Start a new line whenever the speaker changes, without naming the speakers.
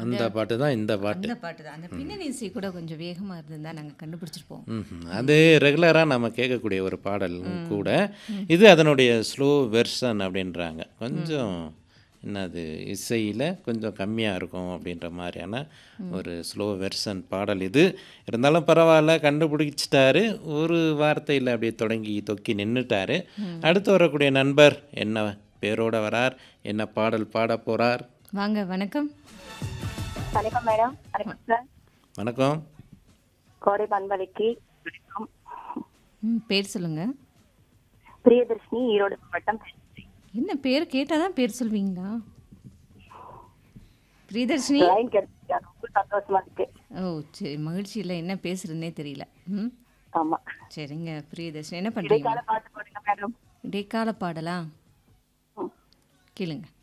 அந்த பாட்டு தான் இந்த பாட்டு
அந்த பாட்டு தான் அந்த பின்னணி இசை கூட கொஞ்சம் வேகமா இருந்திருந்தா நாங்க கண்டுபிடிச்சிருப்போம்
ம்ஹும். அது ரெகுலராக நம்ம கேட்கக்கூடிய ஒரு பாடல் கூட இது அதனுடைய ஸ்லோ வெர்ஷன் அப்படின்றாங்க கொஞ்சம் என்னது இசையில் கொஞ்சம் கம்மியாக இருக்கும் அப்படின்ற மாதிரியான ஒரு ஸ்லோ வெர்ஷன் பாடல் இது இருந்தாலும் பரவாயில்ல கண்டுபிடிச்சிட்டாரு ஒரு வார்த்தையில் அப்படியே தொடங்கி தொக்கி நின்றுட்டாரு அடுத்து வரக்கூடிய நண்பர் என்ன பேரோட வரார் என்ன பாடல் பாட போகிறார்
வாங்க வணக்கம்
வணக்கம் மேடம் வணக்கம் சார்
வணக்கம்
கோடை பண்பலைக்கு வணக்கம்
ம், பேர் சொல்லுங்க
பிரியதர்ஷினி ஈரோடு மாவட்டம்
என்ன பேர் கேட்டால் தான் பேர் சொல்வீங்களா பிரியதர்ஷினி
லைன் கிடைச்சிருக்கா ரொம்ப சந்தோஷமா இருக்கு
ஓ சரி மகிழ்ச்சியில் என்ன பேசுறதுனே தெரியல ம்
ஆமா
சரிங்க பிரியதர்ஷினி என்ன பண்ணுறீங்க
இடைக்கால பாட்டு போடுங்க மேடம்
இடைக்கால பாடலா கேளுங்க